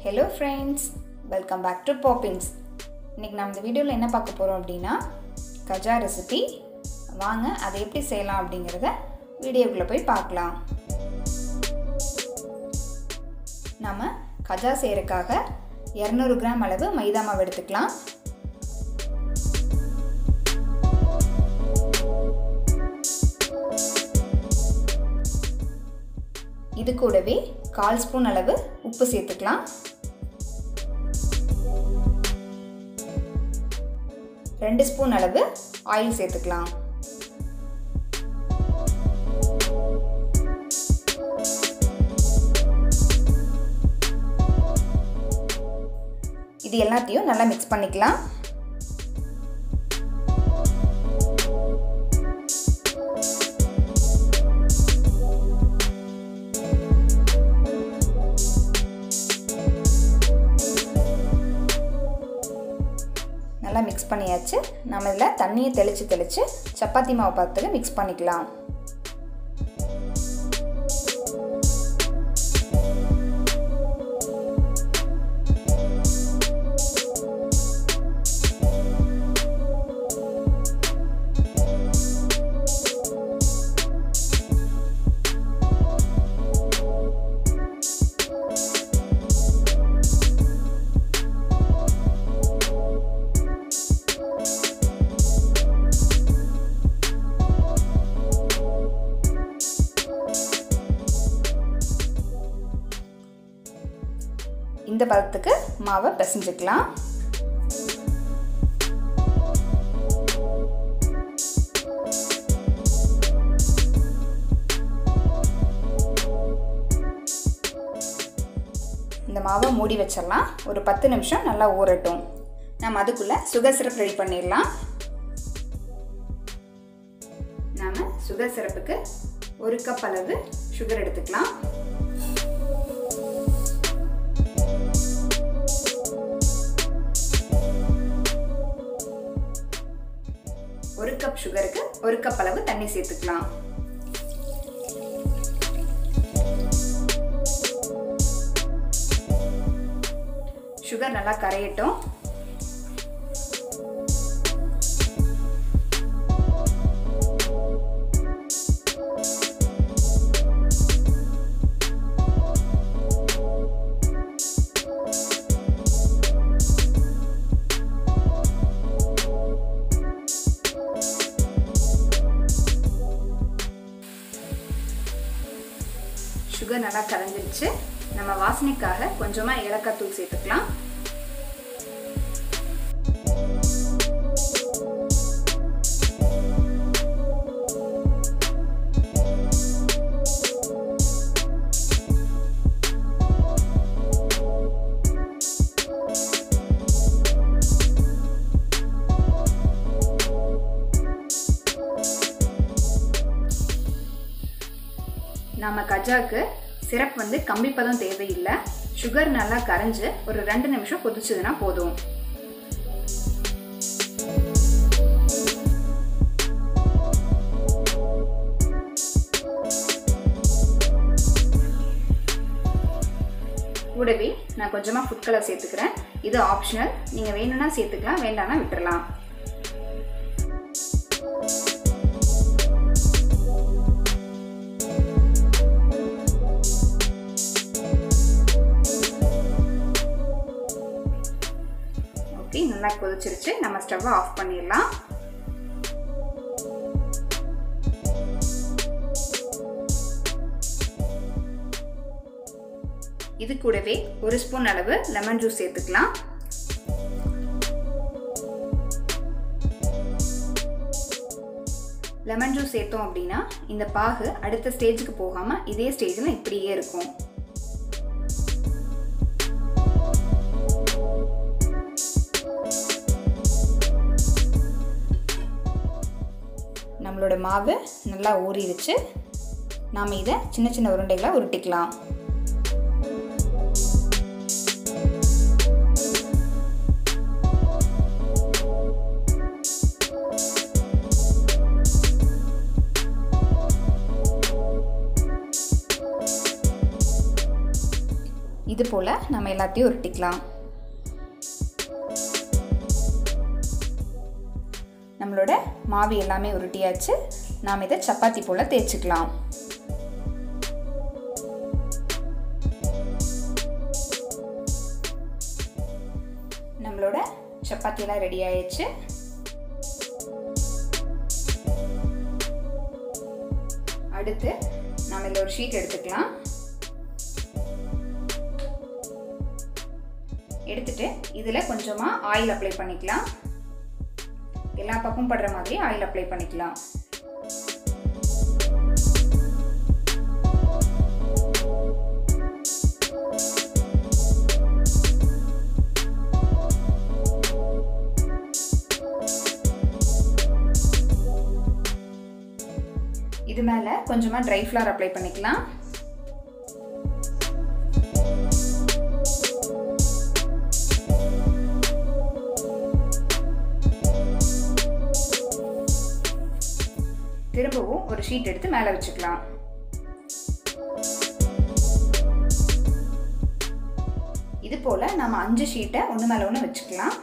hello friends welcome back to Poppins இன்றைக்கி நம்ம இந்த வீடியோவில் என்ன பார்க்க போகிறோம் அப்படின்னா கஜா ரெசிபி வாங்க அதை எப்படி செய்யலாம் அப்படிங்கிறத வீடியோக்குள்ளே போய் பார்க்கலாம் நம்ம கஜா செய்கிறதுக்காக இரநூறு கிராம் அளவு மைதா மாவு எடுத்துக்கலாம் இது கூடவே கால் ஸ்பூன் அளவு உப்பு சேர்த்துக்கலாம் ரெண்டு ஸ்பூன் அளவு ஆயில் சேர்த்துக்கலாம் இது எல்லாத்தையும் நல்லா மிக்ஸ் பண்ணிக்கலாம் நல்லா மிக்ஸ் பண்ணியாச்சு நம்ம இதில் தண்ணியை தெளித்து தெளித்து சப்பாத்தி மாவு பார்த்துக்கு மிக்ஸ் பண்ணிக்கலாம் இந்த பதத்துக்கு மாவை பிசைஞ்சுக்கலாம் இந்த மாவை மூடி வச்சிடலாம் ஒரு பத்து நிமிஷம் நல்லா ஊறட்டும் நம்ம அதுக்குள்ளே சுகர் சிரப் ரெடி பண்ணிடலாம் நாம் சுகர் சிரப்புக்கு ஒரு கப் அளவு சுகர் எடுத்துக்கலாம் ஒரு கப் சுகருக்கு ஒரு கப் அளவு தண்ணி சேர்த்துக்கலாம் சுகர் நல்லா கரையட்டும் சுகர் நல்லா கரைஞ்சிருச்சு நம்ம வாசனைக்காக கொஞ்சமாக ஏலக்காய் தூள் சேர்த்துக்கலாம் நம்ம கஜாக்கு சிரப் வந்து கம்பி பதம் தேவையில்லை சுகர் நல்லா கரைஞ்சு ஒரு ரெண்டு நிமிஷம் கொதிச்சதுன்னா போதும் கூடவே நான் கொஞ்சமாக ஃபுட் கலர் சேர்த்துக்கிறேன் இது ஆப்ஷனல் நீங்கள் வேணும்னா சேர்த்துக்கலாம் வேண்டாம்னா விட்டுறலாம் ஓகே நல்லா கொதிச்சிருச்சு நம்ம ஸ்டவ்வை ஆஃப் பண்ணிடலாம் இது கூடவே ஒரு ஸ்பூன் அளவு லெமன் ஜூஸ் சேர்த்துக்கலாம் லெமன் ஜூஸ் சேர்த்தோம் அப்படின்னா இந்த பாகு அடுத்த ஸ்டேஜுக்கு போகாமல் இதே ஸ்டேஜில் இப்படியே இருக்கும் நம்மளோட மாவு நல்லா ஊறிடுச்சு நாம் இதை சின்ன சின்ன உருண்டைகளாக உருட்டிக்கலாம் இது போல் நம்ம எல்லாத்தையும் உருட்டிக்கலாம் நம்மளோட மாவு எல்லாமே உருட்டியாச்சு நாம் இதை சப்பாத்தி போல் தேய்ச்சிக்கலாம் நம்மளோட சப்பாத்தியெல்லாம் ரெடி ஆயிடுச்சு அடுத்து நாம் இதில் ஒரு ஷீட் எடுத்துக்கலாம் எடுத்துட்டு இதில் கொஞ்சமாக ஆயில் அப்ளை பண்ணிக்கலாம் எல்லா பக்கமும் படுற மாதிரி ஆயில் அப்ளை பண்ணிக்கலாம் இது மேலே கொஞ்சமாக ட்ரை ஃப்ளவர் அப்ளை பண்ணிக்கலாம் திரும்பவும் ஒரு ஷீட் எடுத்து மேலே வச்சுக்கலாம் இது போல் நம்ம அஞ்சு ஷீட்டை ஒன்று மேலே ஒன்று வச்சுக்கலாம்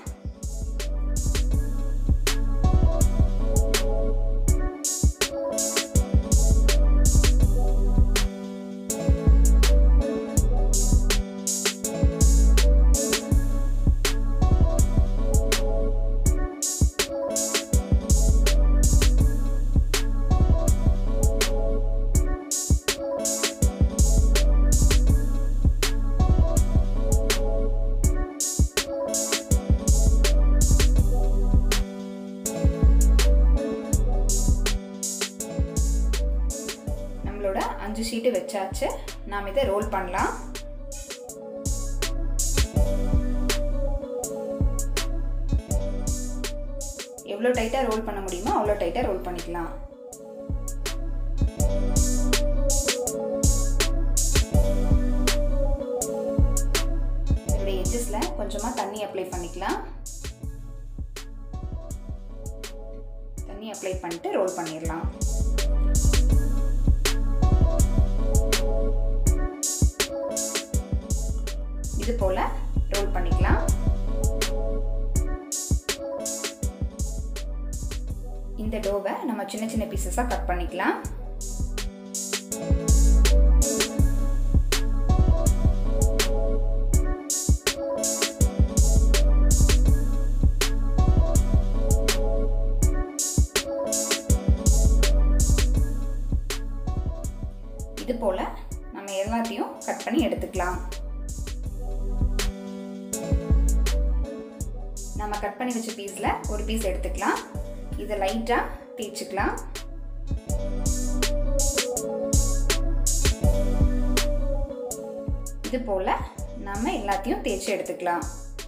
நம்மளோட அஞ்சு ஷீட்டு வச்சாச்சு நாம் இதை ரோல் பண்ணலாம் எவ்வளோ டைட்டாக ரோல் பண்ண முடியுமோ அவ்வளோ டைட்டாக ரோல் பண்ணிக்கலாம் இதோட எட்ஜஸில் கொஞ்சமாக தண்ணி அப்ளை பண்ணிக்கலாம் தண்ணி அப்ளை பண்ணிட்டு ரோல் பண்ணிடலாம் இது போல் ரோல் பண்ணிக்கலாம் இந்த டோவை நம்ம சின்ன சின்ன பீசஸாக கட் பண்ணிக்கலாம் இது போல் நம்ம எல்லாத்தையும் கட் பண்ணி எடுத்துக்கலாம் நம்ம கட் பண்ணி வச்ச பீஸில் ஒரு பீஸ் எடுத்துக்கலாம் இதை லைட்டாக தேய்ச்சிக்கலாம் இது போல் நம்ம எல்லாத்தையும் தேய்ச்சி எடுத்துக்கலாம்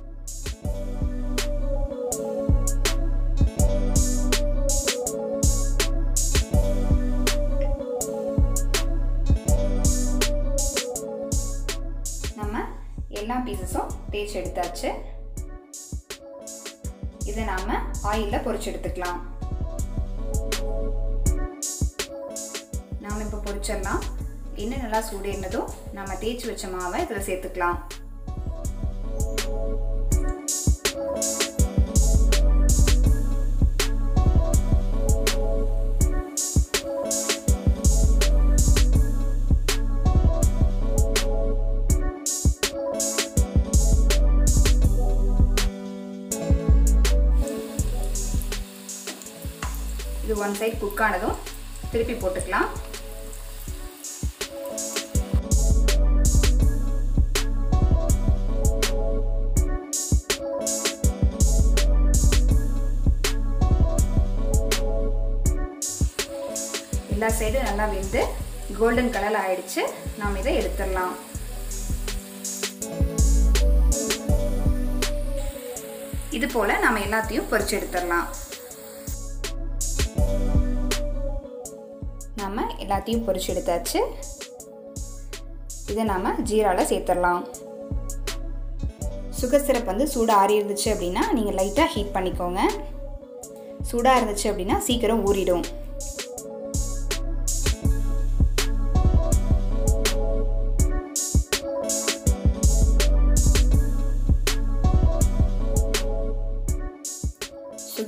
நம்ம எல்லா பீசஸும் தேய்ச்சி எடுத்தாச்சு இதை நாம் ஆயிலில் பொரிச்சு எடுத்துக்கலாம் நாம் இப்போ பொரிச்சிடலாம் இன்னும் நல்லா சூடேறினதும் நம்ம தேய்ச்சி வச்ச மாவை இதில் சேர்த்துக்கலாம் இது ஒன் சைட் குக் ஆனதும் திருப்பி போட்டுக்கலாம் எல்லா சைடும் நல்லா வெந்து கோல்டன் கலர் ஆயிடுச்சு நாம் இதை எடுத்துடலாம் இது போல நம்ம எல்லாத்தையும் பொரிச்சு எடுத்துடலாம் நம்ம எல்லாத்தையும் பொரிச்சு எடுத்தாச்சு இதை நாம் ஜீராவில் சேர்த்துடலாம் சுகர் சிரப் வந்து சூடாக ஆறி இருந்துச்சு அப்படின்னா நீங்கள் லைட்டாக ஹீட் பண்ணிக்கோங்க சூடாக இருந்துச்சு அப்படின்னா சீக்கிரம் ஊறிடும்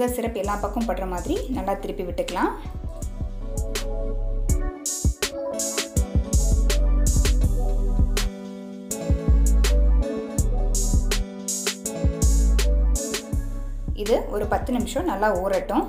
சுகர் சிரப் எல்லா பக்கம் படுற மாதிரி நல்லா திருப்பி விட்டுக்கலாம் இது ஒரு பத்து நிமிஷம் நல்லா ஊறட்டும்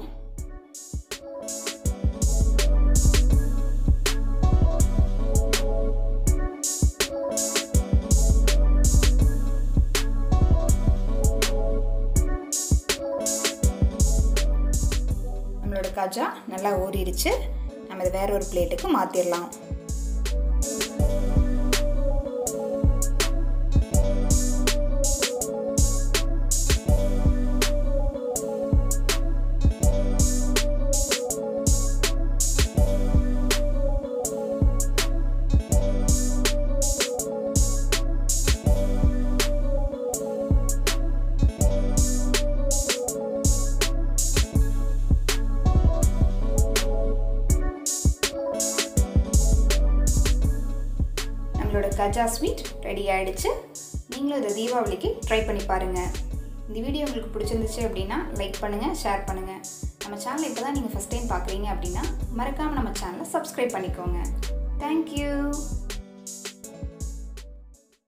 நம்மளோட கஜா நல்லா ஊறிடுச்சு நம்ம இதை வேற ஒரு பிளேட்டுக்கு மாற்றிடலாம் நம்மளோட கஜா ஸ்வீட் ரெடி ஆகிடுச்சு நீங்களும் இதை தீபாவளிக்கு ட்ரை பண்ணி பாருங்கள் இந்த வீடியோ உங்களுக்கு பிடிச்சிருந்துச்சு அப்படின்னா லைக் பண்ணுங்கள் ஷேர் பண்ணுங்கள் நம்ம சேனல் இப்போ தான் நீங்கள் ஃபஸ்ட் டைம் பார்க்குறீங்க அப்படின்னா மறக்காமல் நம்ம சேனலை சப்ஸ்கிரைப் பண்ணிக்கோங்க தேங்க்யூ